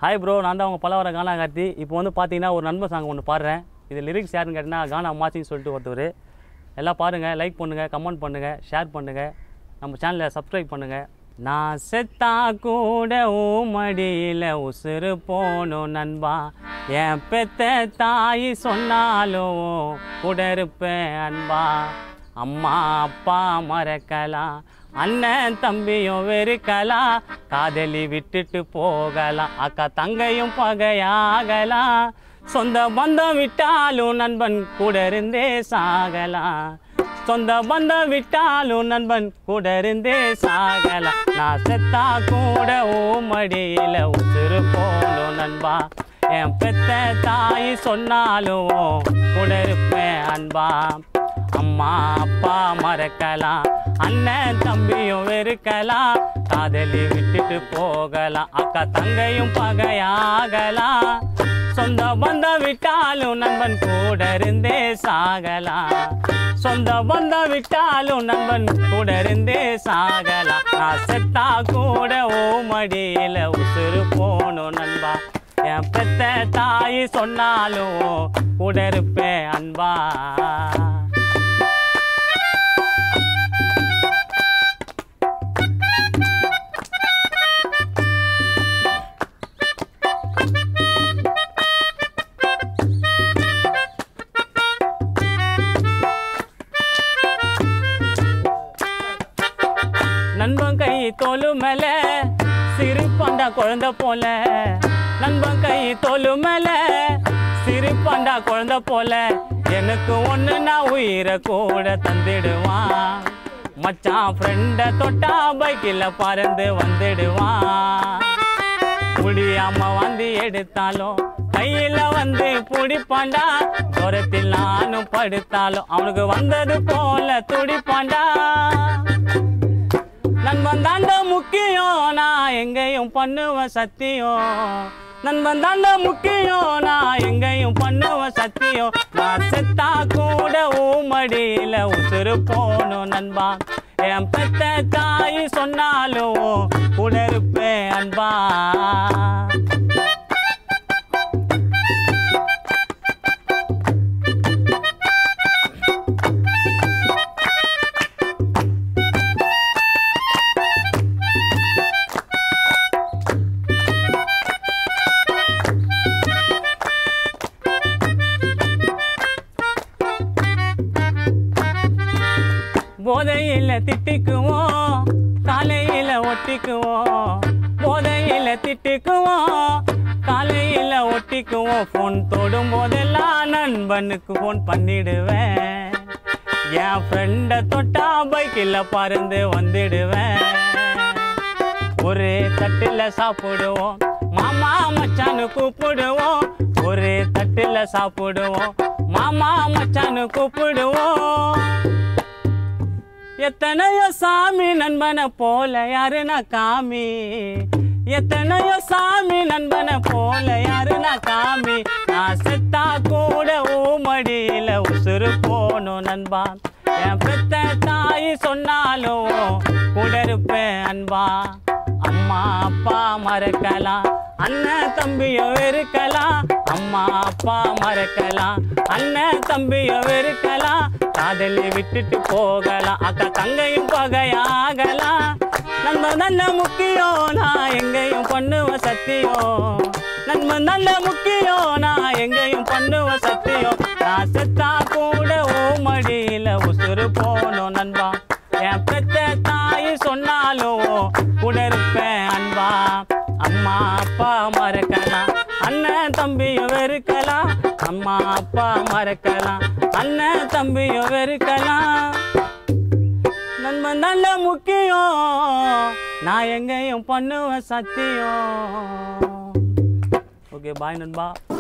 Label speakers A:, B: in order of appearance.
A: hi bro நான் தான் உங்கள் பலவர கானா கார்த்தி இப்போ வந்து பார்த்தீங்கன்னா ஒரு நண்பர் சாங் ஒன்று பாடுறேன் இது லிரிக்ஸ் யாருன்னு கேட்டிங்கன்னா கானா மாச்சின்னு சொல்லிட்டு ஒருத்தர் எல்லாம் பாருங்கள் லைக் பண்ணுங்கள் கமெண்ட் பண்ணுங்கள் ஷேர் பண்ணுங்கள் நம்ம சேனலை சப்ஸ்கிரைப் பண்ணுங்கள் நான் செத்தா கூட ஊமடியில் உசுறு போகணும் நண்பா என் பெத்த தாய் சொன்னாலும் கூட இருப்பேன் அன்பா அம்மா அப்பா மறக்கலாம் அண்ணன் தம்பியும் வெறுக்கலாம் காதலி விட்டுட்டு போகலாம் அக்கா தங்கையும் பகையாகலாம் சொந்த பந்தம் விட்டாலும் நண்பன் கூட இருந்தே சாகலாம் சொந்த பந்தம் விட்டாலும் நண்பன் கூட இருந்தே சாகலாம் நான் செத்தா கூட ஓமடியில் உசுறு போகணும் நண்பா என் பெத்த தாய் சொன்னாலும் கூட இருப்பேன் அன்பா அம்மா அப்பா மறக்கலாம் அண்ணன் தம்பியும் வெறுக்கலாம் காதலி விட்டுட்டு போகலாம் அக்கா தங்கையும் பகையாகலாம் சொந்த பந்தம் விட்டாலும் நண்பன் கூட இருந்தே சாகலாம் சொந்த பந்தம் விட்டாலும் நண்பன் கூட இருந்தே சாகலாம் நான் செத்தா கூட ஓ மடியில உசுறு போகணும் நண்பா என் பெத்த தாய் சொன்னாலும் கூட இருப்பேன் அன்பா நண்பன் கை தோலு மேல சிறு பாண்டா குழந்தை போல நண்பன் கை தோலு மேல சிறு பாண்டா குழந்தை போல எனக்கு ஒன்று நான் உயிரை கூட தந்திடுவான் மச்சான் ஃப்ரெண்ட தொட்டா பைக்கில் பறந்து வந்துடுவான் முடியாம வந்து எடுத்தாலும் கையில வந்து பிடிப்பாண்டா தூரத்தில் நானும் படுத்தாலும் அவனுக்கு வந்தது போல துடிப்பாண்டா நண்பன் தாண்டா முக்கியம் நான் எங்கேயும் பண்ணுவேன் சத்தியம் நண்பன் தாண்டா முக்கியம் நான் எங்கேயும் பண்ணுவேன் சத்தியம் நான் செத்தா கூட ஊமடியில உசுறு போகணும் நண்பா என் பெத்த தாய் சொன்னாலும் கூட இருப்பேன் அன்பா போதையில திட்டிக்குவோம் காலையில ஒட்டிக்குவோம் போதையில திட்டிக்குவோம் காலையில ஒட்டிக்குவோம் ஃபோன் தொடும் போதெல்லாம் நண்பனுக்கு ஃபோன் பண்ணிடுவேன் என் ஃப்ரெண்டை தொட்டா பைக்கில் பறந்து வந்துடுவேன் ஒரு தட்டில் சாப்பிடுவோம் மாமா மச்சான்னு கூப்பிடுவோம் ஒரு தட்டில் சாப்பிடுவோம் மாமா மச்சான்னு கூப்பிடுவோம் எத்தனையோ சாமி நண்பனை போல யாருன்னா காமி எத்தனையோ சாமி நண்பனை போல யாருன்னா காமி நான் செத்தா கூட ஊமடியில உசுறு போகணும் நண்பா என் பெத்த தாய் சொன்னாலும் கூட இருப்பேன் அன்பா அம்மா அப்பா மறக்கலாம் அண்ணன் தம்பியும் வெறுக்கலாம் அம்மா அப்பா மறக்கலாம் அண்ணன் தம்பியும் வெறுக்கலாம் காதலி விட்டுட்டு போகலாம் அக்கா தங்கையும் பகையாகலாம் நண்பன் நல்ல முக்கியம் நான் எங்கேயும் பண்ணுவேன் சத்தியம் நண்பன் நல்ல முக்கியம் நான் எங்கேயும் பண்ணுவேன் சத்தியம் நான் செத்தா கூட ஓமடியில உசுறு போகணும் நண்பா என் பெத்த தாய் சொன்னாலும் கூட இருப்பேன் அன்பா அம்மா அப்பா மறக்கலாம் அண்ணன் தம்பியும் வெறுக்கலாம் அம்மா அப்பா மறக்கலாம் அண்ணன் தம்பியும் வெறுக்கலாம் நண்பன் நல்ல முக்கியம் நான் எங்கேயும் பண்ணுவேன் சத்தியம் ஓகே பாய் நண்பா